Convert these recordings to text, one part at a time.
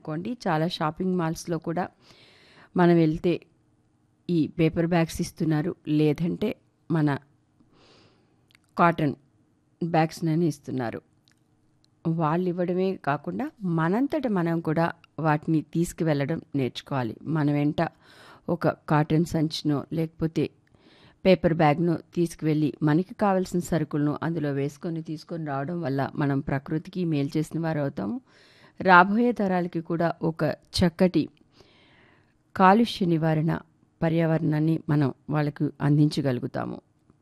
అనుకోండి చాలా షాపింగ్ మాల్స్లో కూడా మనం వెళ్తే ఈ పేపర్ బ్యాగ్స్ ఇస్తున్నారు లేదంటే మన కాటన్ బ్యాగ్స్నని ఇస్తున్నారు వాళ్ళు ఇవ్వడమే కాకుండా మనంతట మనం కూడా వాటిని తీసుకువెళ్ళడం నేర్చుకోవాలి మన వెంట ఒక కాటన్ సంచినో లేకపోతే పేపర్ బ్యాగ్ను తీసుకువెళ్ళి మనకి కావలసిన సరుకులను అందులో వేసుకొని తీసుకొని రావడం వల్ల మనం ప్రకృతికి మేలు చేసిన వారు అవుతాము రాబోయే తరాలకి కూడా ఒక చక్కటి కాలుష్య నివారణ పర్యావరణాన్ని మనం వాళ్ళకు అందించగలుగుతాము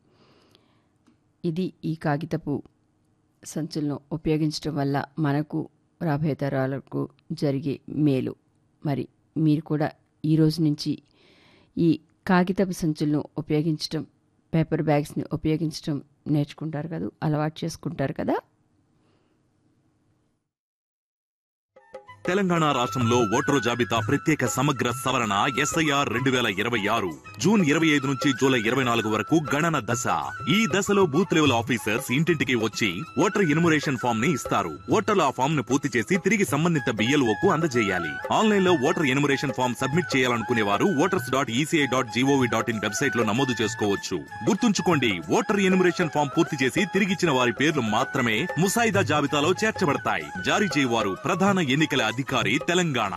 ఇది ఈ కాగితపు సంచులను ఉపయోగించడం వల్ల మనకు రాబోయే తరాలకు జరిగే మేలు మరి మీరు కూడా ఈ రోజు నుంచి ఈ కాగితపు సంచులను ఉపయోగించడం పేపర్ బ్యాగ్స్ని ఉపయోగించడం నేర్చుకుంటారు కదా అలవాటు చేసుకుంటారు కదా తెలంగాణ రాష్ట్రంలో ఓటరు జాబితా ప్రత్యేక సమగ్ర సవరణ ఎస్ఐఆర్ రెండు వేల ఇరవై ఆరు జూన్ ఇరవై ఐదు నుంచి జూలై ఇరవై నాలుగు వరకు గణన దశ ఈ దశలో బూత్ లెవెల్ ఆఫీసర్స్ ఇంటింటికి వచ్చి ఓటర్ ఎన్యుమరేషన్ ఫామ్ ని ఇస్తారు ఓటర్లు ఆ ఫామ్ ను పూర్తి చేసి తిరిగి సంబంధిత బిఎల్ఓకు అందజేయాలి ఆన్లైన్ లో ఓటర్ ఎన్యుమరేషన్ ఫామ్ సబ్మిట్ చేయాలనుకునే వారు voters dot E C I dot G O V dot in website లో నమోదు చేసుకోవచ్చు గుర్తుంచుకోండి ఓటర్ ఎన్యుమరేషన్ ఫామ్ పూర్తి చేసి తిరిగిచ్చిన వారి పేర్లు మాత్రమే ముసాయిదా జాబితాలో చేర్చబడతాయి జారీ చేయవారు ప్రధాన ఎన్నికల అధికారి తెలంగాణ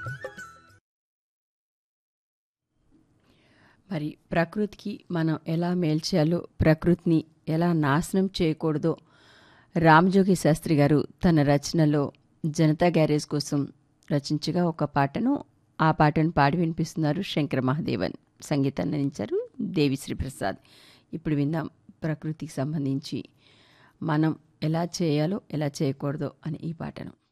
మరి ప్రకృతికి మనం ఎలా మేల్చేయాలో ప్రకృతిని ఎలా నాశనం చేయకూడదో రామజోగి శాస్త్రి గారు తన రచనలో జనతా గ్యారేజ్ కోసం రచించగా ఒక పాటను ఆ పాటను పాడి వినిపిస్తున్నారు శంకర మహాదేవన్ సంగీతాన్ని అందించారు దేవిశ్రీ ప్రసాద్ ఇప్పుడు విందాం ప్రకృతికి సంబంధించి మనం ఎలా చేయాలో ఎలా చేయకూడదో అని ఈ పాటను